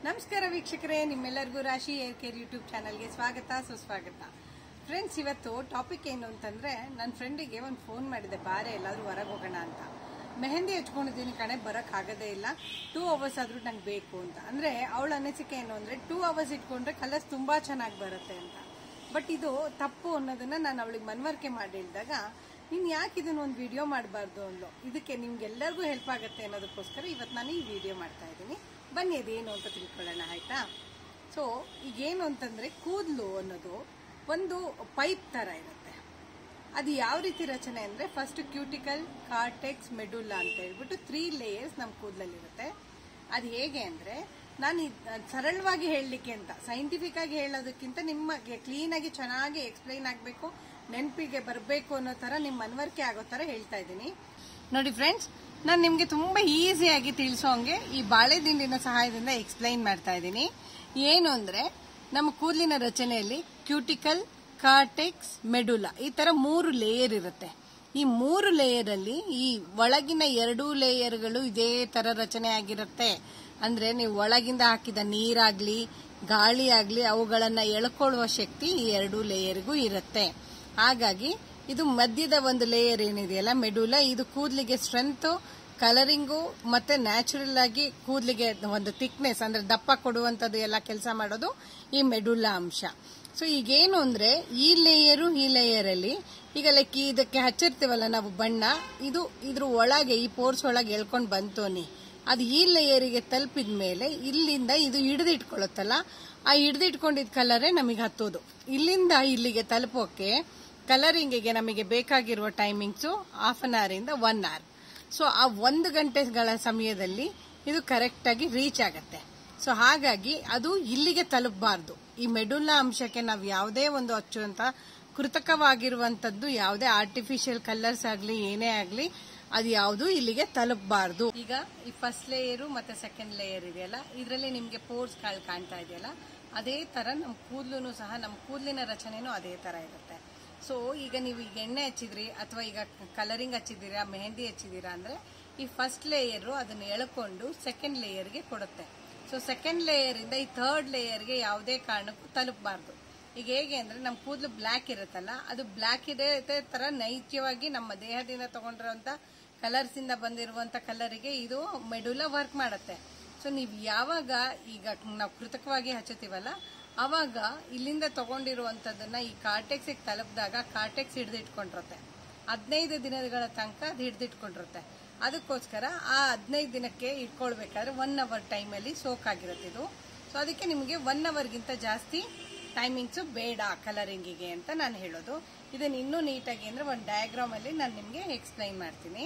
ನಮಸ್ಕಾರ ವೀಕ್ಷಕರೇ ನಿಮ್ಮೆಲ್ಲರಿಗೂ ರಾಶಿ ಏರ್ ಕೇರ್ ಯೂಟ್ಯೂಬ್ ಚಾನಲ್ಗೆ ಸ್ವಾಗತ ಸುಸ್ವಾಗತ ಫ್ರೆಂಡ್ಸ್ ಇವತ್ತು ಟಾಪಿಕ್ ಏನು ಅಂತಂದ್ರೆ ನನ್ನ ಫ್ರೆಂಡಿಗೆ ಒಂದು ಫೋನ್ ಮಾಡಿದೆ ಬಾರೆ ಎಲ್ಲಾದ್ರೂ ಹೊರಗೆ ಹೋಗೋಣ ಅಂತ ಮೆಹಂದಿ ಹಚ್ಕೊಂಡಿದ್ದೀನಿ ಕಣೆ ಬರಕ್ ಆಗದೇ ಇಲ್ಲ ಟೂ ಅವರ್ಸ್ ಆದ್ರೂ ನಂಗೆ ಬೇಕು ಅಂತ ಅಂದ್ರೆ ಅವಳ ಅನಿಸಿಕೆ ಏನು ಅಂದ್ರೆ ಟೂ ಅವರ್ಸ್ ಇಟ್ಕೊಂಡ್ರೆ ಕಲರ್ಸ್ ತುಂಬಾ ಚೆನ್ನಾಗಿ ಬರುತ್ತೆ ಅಂತ ಬಟ್ ಇದು ತಪ್ಪು ಅನ್ನೋದನ್ನ ನಾನು ಅವಳಿಗೆ ಮನವರಿಕೆ ಮಾಡಿ ಹೇಳಿದಾಗ ನೀನು ಯಾಕೆ ಇದನ್ನ ಒಂದು ವಿಡಿಯೋ ಮಾಡಬಾರ್ದು ಅಂದ್ಲು ಇದಕ್ಕೆ ನಿಮ್ಗೆಲ್ಲರಿಗೂ ಹೆಲ್ಪ್ ಆಗುತ್ತೆ ಅನ್ನೋದಕ್ಕೋಸ್ಕರ ಇವತ್ತು ನಾನು ಈ ವಿಡಿಯೋ ಮಾಡ್ತಾ ಇದ್ದೀನಿ ಬನ್ನಿ ಅದೇನು ಅಂತ ತಿಳ್ಕೊಳ್ಳೋಣ ಆಯ್ತಾ ಸೊ ಈಗೇನು ಅಂತಂದ್ರೆ ಕೂದಲು ಅನ್ನೋದು ಒಂದು ಪೈಪ್ ತರ ಇರುತ್ತೆ ಅದು ಯಾವ ರೀತಿ ರಚನೆ ಅಂದ್ರೆ ಫಸ್ಟ್ ಕ್ಯೂಟಿಕಲ್ ಕಾರ್ಟೆಕ್ಸ್ ಮೆಡುಲ್ಲಾ ಅಂತ ಹೇಳ್ಬಿಟ್ಟು ತ್ರೀ ಲೇಯರ್ಸ್ ನಮ್ಮ ಕೂದಲಲ್ಲಿರುತ್ತೆ ಅದು ಹೇಗೆ ಅಂದ್ರೆ ನಾನು ಇದ್- ಅದ್ ಸರಳವಾಗಿ ಹೇಳಲಿಕ್ಕೆ ಅಂತ ಸೈಂಟಿಫಿಕ್ ಆಗಿ ಹೇಳೋದಕ್ಕಿಂತ ನಿಮಗೆ ಕ್ಲೀನ್ ಆಗಿ ಚೆನ್ನಾಗಿ ಎಕ್ಸ್ಪ್ಲೈನ್ ಆಗಬೇಕು ನೆನಪಿಗೆ ಬರಬೇಕು ಅನ್ನೋ ತರ ನಿಮ್ಮ ಮನವರಿಕೆ ಆಗೋ ತರ ಹೇಳ್ತಾ ಇದ್ದೀನಿ ನೋಡಿ ಫ್ರೆಂಡ್ಸ್ ನಾನು ನಿಮಗೆ ತುಂಬಾ ಈಸಿಯಾಗಿ ತಿಳಿಸೋ ಹಂಗೆ ಈ ಬಾಳೆ ದಿಂಡಿನ ಸಹಾಯದಿಂದ ಎಕ್ಸ್ಪ್ಲೈನ್ ಮಾಡ್ತಾ ಇದ್ದೀನಿ ಏನು ಅಂದ್ರೆ ನಮ್ಮ ಕೂದಲಿನ ರಚನೆಯಲ್ಲಿ ಕ್ಯೂಟಿಕಲ್ ಕಾರ್ಟೆಕ್ಸ್ ಮೆಡುಲಾ ಈ ತರ ಮೂರು ಲೇಯರ್ ಇರುತ್ತೆ ಈ ಮೂರು ಲೇಯರ್ ಅಲ್ಲಿ ಈ ಒಳಗಿನ ಎರಡೂ ಲೇಯರ್ಗಳು ಇದೇ ತರ ರಚನೆ ಆಗಿರುತ್ತೆ ಅಂದ್ರೆ ನೀವು ಒಳಗಿಂದ ಹಾಕಿದ ನೀರಾಗ್ಲಿ ಗಾಳಿ ಆಗ್ಲಿ ಅವುಗಳನ್ನ ಎಳ್ಕೊಳ್ಳುವ ಶಕ್ತಿ ಈ ಎರಡೂ ಲೇಯರ್ಗೂ ಇರುತ್ತೆ ಹಾಗಾಗಿ ಇದು ಮಧ್ಯದ ಒಂದು ಲೇಯರ್ ಏನಿದೆಯಲ್ಲ ಮೆಡುಲಾ ಇದು ಕೂದಲಿಗೆ ಸ್ಟ್ರೆಂತ್ ಕಲರಿಂಗು ಮತ್ತೆ ನ್ಯಾಚುರಲ್ ಆಗಿ ಕೂದಲಿಗೆ ಒಂದು ಥಿಕ್ನೆಸ್ ಅಂದ್ರೆ ದಪ್ಪ ಕೊಡುವಂತದ್ದು ಎಲ್ಲ ಕೆಲಸ ಮಾಡೋದು ಈ ಮೆಡುಲ್ಲಾ ಅಂಶ ಸೊ ಈಗೇನು ಅಂದ್ರೆ ಈ ಲೇಯರು ಈ ಲೇಯರ್ ಅಲ್ಲಿ ಈಗ ಲೈಕ್ ಇದಕ್ಕೆ ಹಚ್ಚಿರ್ತೀವಲ್ಲ ನಾವು ಬಣ್ಣ ಇದು ಇದ್ರ ಒಳಗೆ ಈ ಪೋರ್ಸ್ ಒಳಗೆ ಎಳ್ಕೊಂಡು ಬಂತೋನಿ ಅದು ಈ ಲೇಯರಿಗೆ ತಲುಪಿದ ಮೇಲೆ ಇಲ್ಲಿಂದ ಇದು ಹಿಡಿದಿಟ್ಕೊಳ್ಳುತ್ತಲ್ಲ ಆ ಹಿಡಿದಿಟ್ಕೊಂಡಿದ್ ಕಲರೇ ನಮಗೆ ಹತ್ತೋದು ಇಲ್ಲಿಂದ ಇಲ್ಲಿಗೆ ತಲುಪೋಕೆ ಕಲರಿಂಗಿಗೆ ನಮಗೆ ಬೇಕಾಗಿರುವ ಟೈಮಿಂಗ್ಸು ಹಾಫ್ ಅನ್ ಅವರ್ ಇಂದ ಒನ್ ಅವರ್ ಸೊ ಆ ಒಂದು ಗಂಟೆಗಳ ಸಮಯದಲ್ಲಿ ಇದು ಕರೆಕ್ಟ್ ಆಗಿ ರೀಚ್ ಆಗತ್ತೆ ಸೊ ಹಾಗಾಗಿ ಅದು ಇಲ್ಲಿಗೆ ತಲುಪಬಾರ್ದು ಈ ಮೆಡುಲ್ಲಾ ಅಂಶಕ್ಕೆ ನಾವು ಯಾವುದೇ ಒಂದು ಹಚ್ಚುವಂತ ಕೃತಕವಾಗಿರುವಂತದ್ದು ಯಾವುದೇ ಆರ್ಟಿಫಿಷಿಯಲ್ ಕಲರ್ಸ್ ಆಗ್ಲಿ ಏನೇ ಆಗ್ಲಿ ಅದು ಯಾವುದು ಇಲ್ಲಿಗೆ ತಲುಪಬಾರ್ದು ಈಗ ಈ ಫಸ್ಟ್ ಲೇಯರು ಮತ್ತೆ ಸೆಕೆಂಡ್ ಲೇಯರ್ ಇದೆಯಲ್ಲ ಇದರಲ್ಲಿ ನಿಮ್ಗೆ ಪೋರ್ಸ್ ಕಾಳು ಕಾಣ್ತಾ ಇದೆಯಲ್ಲ ಅದೇ ತರ ನಮ್ಮ ಕೂದಲು ಸಹ ನಮ್ಮ ಕೂದಲಿನ ರಚನೆನೂ ಅದೇ ತರ ಇರುತ್ತೆ ಸೊ ಈಗ ನೀವು ಈಗ ಎಣ್ಣೆ ಹಚ್ಚಿದ್ರಿ ಅಥವಾ ಈಗ ಕಲರಿಂಗ್ ಹಚ್ಚಿದ್ದೀರಾ ಮೆಹಂದಿ ಹಚ್ಚಿದ್ದೀರಾ ಅಂದ್ರೆ ಈ ಫಸ್ಟ್ ಲೇಯರ್ ಅದನ್ನ ಎಳ್ಕೊಂಡು ಸೆಕೆಂಡ್ ಲೇಯರ್ಗೆ ಕೊಡುತ್ತೆ ಸೊ ಸೆಕೆಂಡ್ ಲೇಯರ್ ಇಂದ ಈ ಥರ್ಡ್ ಲೇಯರ್ಗೆ ಯಾವುದೇ ಕಾರಣಕ್ಕೂ ತಲುಪಬಾರ್ದು ಈಗ ಹೇಗೆ ಅಂದ್ರೆ ನಮ್ಮ ಕೂದಲು ಬ್ಲ್ಯಾಕ್ ಇರುತ್ತಲ್ಲ ಅದು ಬ್ಲ್ಯಾಕ್ ಇದೆ ತರ ನೈಜವಾಗಿ ನಮ್ಮ ದೇಹದಿಂದ ತಗೊಂಡಿರುವಂತ ಕಲರ್ಸ್ ಇಂದ ಬಂದಿರುವಂತ ಕಲರಿಗೆ ಇದು ಮೆಡುಲ ವರ್ಕ್ ಮಾಡುತ್ತೆ ಸೊ ನೀವು ಯಾವಾಗ ಈಗ ನಾವು ಕೃತಕವಾಗಿ ಹಚ್ಚುತ್ತೀವಲ್ಲ ಅವಾಗ ಇಲ್ಲಿಂದ ತಗೊಂಡಿರುವಂತದನ್ನ ಈ ಕಾರ್ಟೆಕ್ಸ್ ತಲುಪಿದಾಗ ಕಾರ್ಟೆಕ್ಸ್ ಹಿಡಿದಿಟ್ಕೊಂಡಿರುತ್ತೆ ಹದಿನೈದು ದಿನಗಳ ತನಕ ಅದು ಹಿಡಿದಿಟ್ಕೊಂಡಿರುತ್ತೆ ಅದಕ್ಕೋಸ್ಕರ ಆ ಹದಿನೈದು ದಿನಕ್ಕೆ ಇಟ್ಕೊಳ್ಬೇಕಾದ್ರೆ ಒನ್ ಅವರ್ ಟೈಮಲ್ಲಿ ಸೋಕ್ ಆಗಿರುತ್ತೆ ಇದು ಸೊ ಅದಕ್ಕೆ ನಿಮಗೆ ಒನ್ ಅವರ್ಗಿಂತ ಜಾಸ್ತಿ ಟೈಮಿಂಗ್ಸು ಬೇಡ ಕಲರಿಂಗಿಗೆ ಅಂತ ನಾನು ಹೇಳೋದು ಇದನ್ನ ಇನ್ನೂ ನೀಟಾಗಿ ಅಂದ್ರೆ ಒಂದು ಡಯಾಗ್ರಾಮ್ ಅಲ್ಲಿ ನಾನು ನಿಮಗೆ ಎಕ್ಸ್ಪ್ಲೈನ್ ಮಾಡ್ತೀನಿ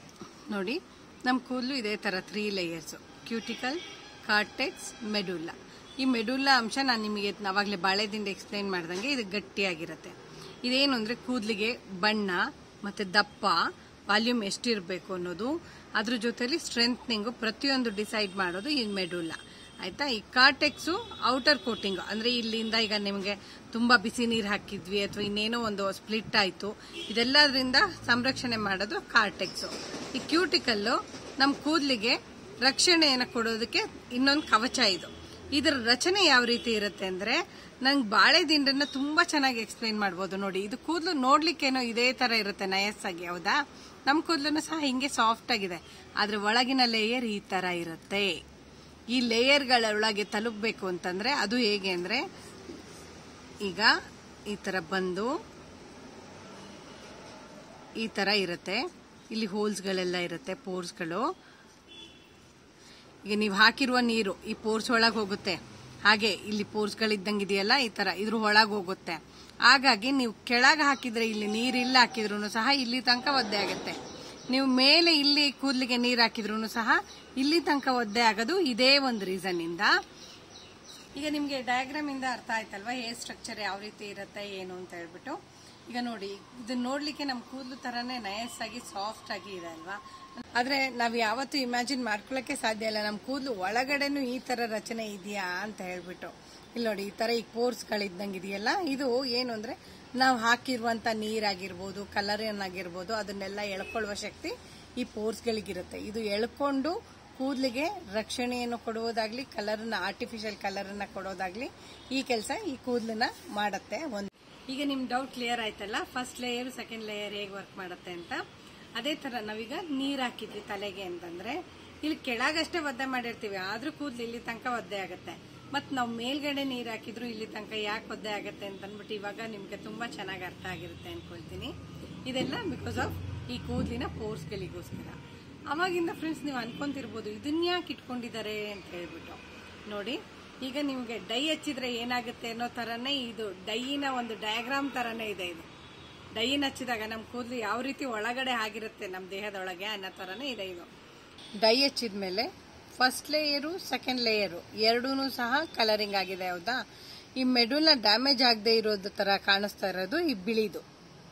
ನೋಡಿ ನಮ್ಮ ಕೂದಲು ಇದೇ ತರ three layers cuticle cortex medulla ಈ ಮೆಡುಲ್ಲಾ ಅಂಶ ನಾನು ನಿಮಗೆ ಅವಾಗಲೇ ಬಾಳೆದಿಂದ ಎಕ್ಸ್ಪ್ಲೈನ್ ಮಾಡ್ದಂಗೆ ಇದು ಗಟ್ಟಿಯಾಗಿರುತ್ತೆ ಇದೇನು ಅಂದ್ರೆ ಕೂದಲಿಗೆ ಬಣ್ಣ ಮತ್ತೆ ದಪ್ಪ ವಾಲ್ಯೂಮ್ ಎಷ್ಟಿರಬೇಕು ಅನ್ನೋದು ಅದ್ರ ಜೊತೆಲಿ ಸ್ಟ್ರೆಂತ್ನಿಂಗು ಪ್ರತಿಯೊಂದು ಡಿಸೈಡ್ ಮಾಡೋದು ಈ ಮೆಡುಲ್ಲಾ ಆಯ್ತಾ ಈ ಕಾರ್ಟೆಕ್ಸು ಔಟರ್ ಕೋಟಿಂಗ್ ಅಂದ್ರೆ ಇಲ್ಲಿಂದ ಈಗ ನಿಮಗೆ ತುಂಬಾ ಬಿಸಿ ನೀರು ಹಾಕಿದ್ವಿ ಅಥವಾ ಇನ್ನೇನೋ ಒಂದು ಸ್ಪ್ಲಿಟ್ ಆಯ್ತು ಇದೆಲ್ಲದರಿಂದ ಸಂರಕ್ಷಣೆ ಮಾಡೋದು ಕಾರ್ಟೆಕ್ಸು ಈ ಕ್ಯೂಟಿಕಲ್ಲು ನಮ್ಮ ಕೂದಲಿಗೆ ರಕ್ಷಣೆಯನ್ನು ಕೊಡೋದಕ್ಕೆ ಇನ್ನೊಂದು ಕವಚ ಇದು ಇದರ ರಚನೆ ಯಾವ ರೀತಿ ಇರುತ್ತೆ ಅಂದ್ರೆ ನಂಗೆ ಬಾಳೆ ದಿಂಡನ್ನ ತುಂಬಾ ಚೆನ್ನಾಗಿ ಎಕ್ಸ್ಪ್ಲೈನ್ ಮಾಡ್ಬೋದು ನೋಡಿ ಇದು ಕೂದಲು ನೋಡ್ಲಿಕ್ಕೇನೋ ಇದೇ ತರ ಇರುತ್ತೆ ನಯಸ್ಸಾಗಿ ಹೌದಾ ನಮ್ಮ ಕೂದಲು ಸಹ ಹಿಂಗೆ ಸಾಫ್ಟ್ ಆಗಿದೆ ಆದ್ರೆ ಒಳಗಿನ ಲೇಯರ್ ಈ ತರ ಇರುತ್ತೆ ಈ ಲೇಯರ್ಗಳ ಒಳಗೆ ತಲುಪಬೇಕು ಅಂತಂದ್ರೆ ಅದು ಹೇಗೆ ಅಂದ್ರೆ ಈಗ ಈ ತರ ಬಂದು ಈ ತರ ಇರುತ್ತೆ ಇಲ್ಲಿ ಹೋಲ್ಸ್ಗಳೆಲ್ಲ ಇರುತ್ತೆ ಪೋರ್ಸ್ಗಳು ಈಗ ನೀವು ಹಾಕಿರುವ ನೀರು ಈ ಪೋರ್ಸ್ ಒಳಗೆ ಹೋಗುತ್ತೆ ಹಾಗೆ ಇಲ್ಲಿ ಪೋರ್ಸ್ಗಳಿದ್ದಂಗೆ ಇದೆಯಲ್ಲ ಈ ತರ ಇದ್ರ ಒಳಗೆ ಹೋಗುತ್ತೆ ಹಾಗಾಗಿ ನೀವು ಕೆಳಗೆ ಹಾಕಿದ್ರೆ ಇಲ್ಲಿ ನೀರಿಲ್ಲ ಹಾಕಿದ್ರು ಸಹ ಇಲ್ಲಿ ತನಕ ಒದ್ದೆ ಆಗುತ್ತೆ ನೀವು ಮೇಲೆ ಇಲ್ಲಿ ಕೂದಲಿಗೆ ನೀರು ಹಾಕಿದ್ರು ಸಹ ಇಲ್ಲಿ ತನಕ ಒದ್ದೆ ಆಗೋದು ಇದೇ ಒಂದು ರೀಸನ್ ಇಂದ ಈಗ ನಿಮ್ಗೆ ಡಯಾಗ್ರಾಮ್ ಇಂದ ಅರ್ಥ ಆಯ್ತಲ್ವಾ ಹೇರ್ ಸ್ಟ್ರಕ್ಚರ್ ಯಾವ ರೀತಿ ಇರುತ್ತೆ ಏನು ಅಂತ ಹೇಳ್ಬಿಟ್ಟು ಈಗ ನೋಡಿ ಇದನ್ನ ನೋಡ್ಲಿಕ್ಕೆ ನಮ್ಮ ಕೂದಲು ತರಾನೇ ನಯಸ್ ಆಗಿ ಸಾಫ್ಟ್ ಆಗಿ ಇದೆ ಅಲ್ವಾ ಆದ್ರೆ ನಾವ್ ಯಾವತ್ತೂ ಇಮ್ಯಾಜಿನ್ ಮಾಡ್ಕೊಳಕ್ಕೆ ಸಾಧ್ಯ ಇಲ್ಲ ನಮ್ಮ ಕೂದಲು ಒಳಗಡೆನೂ ಈ ತರ ರಚನೆ ಇದೆಯಾ ಅಂತ ಹೇಳ್ಬಿಟ್ಟು ಇಲ್ಲಿ ನೋಡಿ ಈ ತರ ಈ ಪೋರ್ಸ್ ಗಳಿದ್ದಂಗೆ ಇದೆಯಲ್ಲ ಇದು ಏನು ಅಂದ್ರೆ ನಾವು ಹಾಕಿರುವಂತ ನೀರಾಗಿರ್ಬೋದು ಕಲರ್ ಆಗಿರ್ಬೋದು ಅದನ್ನೆಲ್ಲ ಎಳ್ಕೊಳ್ಳುವ ಶಕ್ತಿ ಈ ಪೋರ್ಸ್ ಗಳಿಗಿರುತ್ತೆ ಇದು ಎಳ್ಕೊಂಡು ಕೂದಲಿಗೆ ರಕ್ಷಣೆಯನ್ನು ಕೊಡುವುದಾಗ್ಲಿ ಕಲರ್ನ ಆರ್ಟಿಫಿಷಿಯಲ್ ಕಲರನ್ನ ಕೊಡೋದಾಗ್ಲಿ ಈ ಕೆಲಸ ಈ ಕೂದಲನ್ನ ಮಾಡತ್ತೆ ಒಂದು ಈಗ ನಿಮ್ ಡೌಟ್ ಕ್ಲಿಯರ್ ಆಯ್ತಲ್ಲ ಫಸ್ಟ್ ಲೇಯರ್ ಸೆಕೆಂಡ್ ಲೇಯರ್ ಹೇಗೆ ವರ್ಕ್ ಮಾಡುತ್ತೆ ಅಂತ ಅದೇ ತರ ನಾವೀಗ ನೀರ್ ಹಾಕಿದ್ವಿ ತಲೆಗೆ ಅಂತಂದ್ರೆ ಇಲ್ಲಿ ಕೆಳಗಷ್ಟೇ ಒದ್ದೆ ಮಾಡಿರ್ತೀವಿ ಆದ್ರೂ ಕೂದಲು ಇಲ್ಲಿ ತನಕ ಒದ್ದೆ ಆಗುತ್ತೆ ಮತ್ ನಾವು ಮೇಲ್ಗಡೆ ನೀರ್ ಹಾಕಿದ್ರು ಇಲ್ಲಿ ತನಕ ಯಾಕೆ ಒದ್ದೆ ಆಗುತ್ತೆ ಅಂತ ಅಂದ್ಬಿಟ್ಟು ಇವಾಗ ನಿಮ್ಗೆ ತುಂಬಾ ಚೆನ್ನಾಗಿ ಅರ್ಥ ಆಗಿರುತ್ತೆ ಅನ್ಕೊಳ್ತೀನಿ ಇದೆಲ್ಲ ಬಿಕಾಸ್ ಆಫ್ ಈ ಕೂದಲಿನ ಪೋರ್ಸ್ಗಳಿಗೋಸ್ಕರ ಅವಾಗಿಂದ ಫ್ರೆಂಡ್ಸ್ ನೀವು ಅನ್ಕೊಂತಿರ್ಬೋದು ಇದನ್ನ ಯಾಕೆ ಇಟ್ಕೊಂಡಿದ್ದಾರೆ ಅಂತ ಹೇಳ್ಬಿಟ್ಟು ನೋಡಿ ಈಗ ನಿಮ್ಗೆ ಡೈ ಹಚ್ಚಿದ್ರೆ ಏನಾಗುತ್ತೆ ಅನ್ನೋ ತರನೇ ಇದು ಡೈಯಿನ ಒಂದು ಡಯಾಗ್ರಾಮ್ ತರನೇ ಇದೆ ಇದು ಡೈಯಿನ ಹಚ್ಚಿದಾಗ ನಮ್ಮ ಕೂದಲು ಯಾವ ರೀತಿ ಒಳಗಡೆ ಆಗಿರುತ್ತೆ ನಮ್ಮ ದೇಹದೊಳಗೆ ಅನ್ನೋ ತರನೇ ಇದೆ ಇದು ಡೈ ಹಚ್ಚಿದ ಮೇಲೆ ಫಸ್ಟ್ ಲೇಯರು ಸೆಕೆಂಡ್ ಲೇಯರು ಎರಡೂ ಸಹ ಕಲರಿಂಗ್ ಆಗಿದೆ ಹೌದಾ ಈ ಮೆಡುಲ್ನ ಡ್ಯಾಮೇಜ್ ಆಗದೆ ಇರೋದು ತರ ಕಾಣಿಸ್ತಾ ಇರೋದು ಈ ಬಿಳಿದು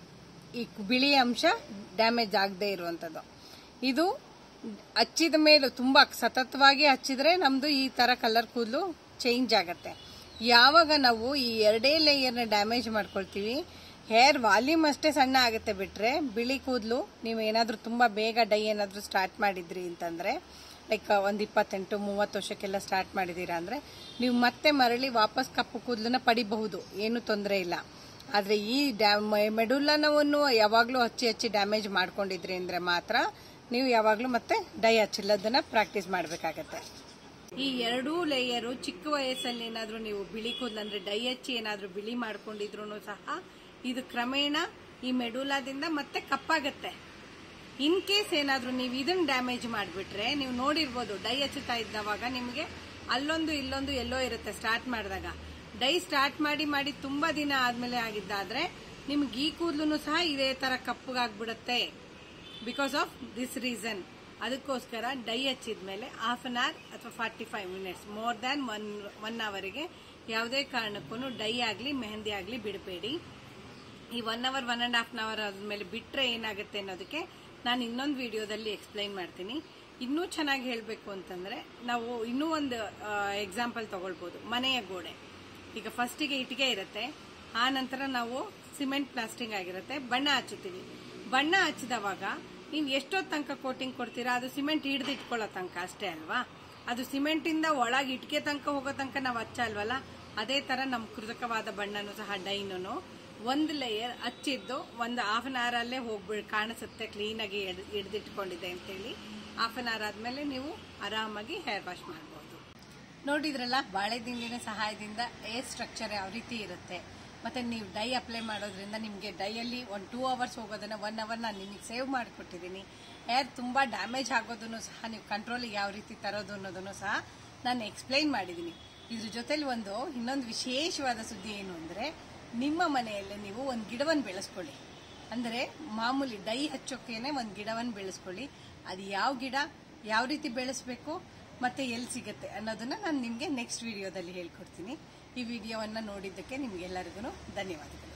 ಈ ಬಿಳಿ ಅಂಶ ಡ್ಯಾಮೇಜ್ ಆಗದೆ ಇರುವಂತದ್ದು ಇದು ಹಚ್ಚಿದ ಮೇಲೆ ತುಂಬಾ ಸತತವಾಗಿ ಹಚ್ಚಿದ್ರೆ ನಮ್ದು ಈ ತರ ಕಲರ್ ಕೂದಲು ಚೇಂಜ್ ಆಗತ್ತೆ ಯಾವಾಗ ನಾವು ಈ ಎರಡೇ ಲೇಯರ್ನ ಡ್ಯಾಮೇಜ್ ಮಾಡ್ಕೊಳ್ತೀವಿ ಹೇರ್ ವಾಲ್ಯೂಮ್ ಅಷ್ಟೇ ಸಣ್ಣ ಆಗುತ್ತೆ ಬಿಟ್ರೆ ಬಿಳಿ ಕೂದಲು ನೀವು ಏನಾದ್ರೂ ತುಂಬಾ ಬೇಗ ಡೈ ಏನಾದ್ರೂ ಸ್ಟಾರ್ಟ್ ಮಾಡಿದ್ರಿ ಅಂತಂದ್ರೆ ಲೈಕ್ ಒಂದ್ ಇಪ್ಪತ್ತೆಂಟು ಮೂವತ್ತು ವರ್ಷಕ್ಕೆಲ್ಲ ಸ್ಟಾರ್ಟ್ ಮಾಡಿದೀರಾ ಅಂದ್ರೆ ನೀವು ಮತ್ತೆ ಮರಳಿ ವಾಪಸ್ ಕಪ್ಪು ಕೂದಲನ್ನ ಪಡಿಬಹುದು ಏನು ತೊಂದರೆ ಇಲ್ಲ ಆದ್ರೆ ಈ ಮೆಡುಲನವನ್ನು ಯಾವಾಗ್ಲೂ ಹಚ್ಚಿ ಹಚ್ಚಿ ಡ್ಯಾಮೇಜ್ ಮಾಡ್ಕೊಂಡಿದ್ರಿ ಅಂದ್ರೆ ಮಾತ್ರ ನೀವು ಯಾವಾಗ್ಲೂ ಮತ್ತೆ ಡೈ ಹಚ್ಚಿಲ್ಲದನ್ನ ಪ್ರಾಕ್ಟೀಸ್ ಮಾಡ್ಬೇಕಾಗತ್ತೆ ಈ ಎರಡೂ ಲೇಯರು ಚಿಕ್ಕ ವಯಸ್ಸಲ್ಲಿ ಏನಾದ್ರೂ ನೀವು ಬಿಳಿ ಕೂದಲು ಅಂದ್ರೆ ಡೈ ಹಚ್ಚಿ ಏನಾದ್ರೂ ಬಿಳಿ ಮಾಡ್ಕೊಂಡಿದ್ರು ಸಹ ಇದು ಕ್ರಮೇಣ ಈ ಮೆಡುಲಾದಿಂದ ಮತ್ತೆ ಕಪ್ಪಾಗತ್ತೆ ಇನ್ ಕೇಸ್ ಏನಾದ್ರೂ ನೀವು ಇದನ್ನ ಡ್ಯಾಮೇಜ್ ಮಾಡಿಬಿಟ್ರೆ ನೀವು ನೋಡಿರ್ಬೋದು ಡೈ ಹಚ್ಚುತ್ತಾ ಇದ್ದವಾಗ ನಿಮಗೆ ಅಲ್ಲೊಂದು ಇಲ್ಲೊಂದು ಎಲ್ಲೋ ಇರುತ್ತೆ ಸ್ಟಾರ್ಟ್ ಮಾಡಿದಾಗ ಡೈ ಸ್ಟಾರ್ಟ್ ಮಾಡಿ ಮಾಡಿ ತುಂಬಾ ದಿನ ಆದ್ಮೇಲೆ ಆಗಿದ್ದಾದ್ರೆ ನಿಮ್ಗೆ ಈ ಕೂದಲು ಸಹ ಇದೇ ತರ ಕಪ್ಪಗಾಗ್ಬಿಡುತ್ತೆ ಬಿಕಾಸ್ ಆಫ್ ದಿಸ್ ರೀಸನ್ ಅದಕ್ಕೋಸ್ಕರ ಡೈ ಹಚ್ಚಿದ್ಮೇಲೆ ಹಾಫ್ ಅನ್ ಅವರ್ ಅಥವಾ forty five minutes more than one one ಅವರ್ಗೆ ಯಾವುದೇ ಕಾರಣಕ್ಕೂ ಡೈ ಆಗಲಿ ಮೆಹಂದಿ ಆಗಲಿ ಬಿಡಬೇಡಿ ಈ one hour one and half hour ಆದ್ಮೇಲೆ ಬಿಟ್ರೆ ಏನಾಗುತ್ತೆ ಅನ್ನೋದಕ್ಕೆ ನಾನು ಇನ್ನೊಂದು ವಿಡಿಯೋದಲ್ಲಿ ಎಕ್ಸ್ಪ್ಲೈನ್ ಮಾಡ್ತೀನಿ ಇನ್ನೂ ಚೆನ್ನಾಗಿ ಹೇಳಬೇಕು ಅಂತಂದ್ರೆ ನಾವು ಇನ್ನೂ ಒಂದು ಎಕ್ಸಾಂಪಲ್ ತಗೊಳ್ಬೋದು ಮನೆಯ ಗೋಡೆ ಈಗ ಫಸ್ಟಿಗೆ ಇಟ್ಟಿಗೆ ಇರುತ್ತೆ ಆ ನಂತರ ನಾವು ಸಿಮೆಂಟ್ ಪ್ಲಾಸ್ಟಿಂಗ್ ಆಗಿರುತ್ತೆ ಬಣ್ಣ ಹಚ್ಚುತ್ತೀವಿ ಬಣ್ಣ ಹಚ್ಚಿದವಾಗ ನೀವು ಎಷ್ಟೊತ್ತು ತನಕ ಕೋಟಿಂಗ್ ಕೊಡ್ತೀರಾ ಅದು ಸಿಮೆಂಟ್ ಹಿಡ್ದು ಇಟ್ಕೊಳ್ಳೋ ತನಕ ಅಷ್ಟೇ ಅಲ್ವಾ ಅದು ಸಿಮೆಂಟ್ ಇಂದ ಒಳಗೆ ಇಟ್ಕೆ ತನಕ ಹೋಗೋ ತನಕ ನಾವು ಹಚ್ಚಲ್ವಲ್ಲ ಅದೇ ತರ ನಮ್ಮ ಕೃತಕವಾದ ಬಣ್ಣನು ಸಹ ಡೈನು ಒಂದು ಲೇಯರ್ ಹಚ್ಚಿದ್ದು ಒಂದು ಹಾಫ್ ಅನ್ ಅವರ್ ಅಲ್ಲೇ ಹೋಗ್ಬಿಡ್ ಕಾಣಿಸುತ್ತೆ ಕ್ಲೀನ್ ಆಗಿ ಹಿಡ್ದಿಟ್ಕೊಂಡಿದೆ ಅಂತೇಳಿ ಹಾಫ್ ಅನ್ ಅವರ್ ಆದ್ಮೇಲೆ ನೀವು ಆರಾಮಾಗಿ ಹೇರ್ ವಾಶ್ ಮಾಡಬಹುದು ನೋಡಿದ್ರಲ್ಲ ಬಾಳೆ ದಿಂಡಿನ ಸಹಾಯದಿಂದ ಏರ್ ಸ್ಟ್ರಕ್ಚರ್ ಯಾವ ರೀತಿ ಇರುತ್ತೆ ಮತ್ತೆ ನೀವು ಡೈ ಅಪ್ಲೈ ಮಾಡೋದ್ರಿಂದ ನಿಮಗೆ ಡೈಯಲ್ಲಿ ಒಂದು ಟೂ ಅವರ್ಸ್ ಹೋಗೋದನ್ನ ಒನ್ ಅವರ್ ನಾನು ನಿಮಗೆ ಸೇವ್ ಮಾಡಿಕೊಟ್ಟಿದ್ದೀನಿ ಹೇರ್ ತುಂಬಾ ಡ್ಯಾಮೇಜ್ ಆಗೋದನ್ನು ಸಹ ನೀವು ಕಂಟ್ರೋಲಿಗೆ ಯಾವ ರೀತಿ ತರೋದು ಅನ್ನೋದನ್ನು ಸಹ ನಾನು ಎಕ್ಸ್ಪ್ಲೈನ್ ಮಾಡಿದ್ದೀನಿ ಇದ್ರ ಜೊತೆಲಿ ಒಂದು ಇನ್ನೊಂದು ವಿಶೇಷವಾದ ಸುದ್ದಿ ಏನು ಅಂದ್ರೆ ನಿಮ್ಮ ಮನೆಯಲ್ಲೇ ನೀವು ಒಂದು ಗಿಡವನ್ನು ಬೆಳೆಸ್ಕೊಳ್ಳಿ ಅಂದ್ರೆ ಮಾಮೂಲಿ ಡೈ ಹಚ್ಚೋಕೇನೆ ಒಂದು ಗಿಡವನ್ನು ಬೆಳೆಸ್ಕೊಳ್ಳಿ ಅದು ಯಾವ ಗಿಡ ಯಾವ ರೀತಿ ಬೆಳೆಸ್ಬೇಕು ಮತ್ತೆ ಎಲ್ಲಿ ಸಿಗುತ್ತೆ ಅನ್ನೋದನ್ನ ನಾನು ನಿಮಗೆ ನೆಕ್ಸ್ಟ್ ವಿಡಿಯೋದಲ್ಲಿ ಹೇಳ್ಕೊಡ್ತೀನಿ ಈ ವಿಡಿಯೋವನ್ನ ನೋಡಿದ್ದಕ್ಕೆ ನಿಮ್ಗೆಲ್ಲರಿಗೂ ಧನ್ಯವಾದಗಳು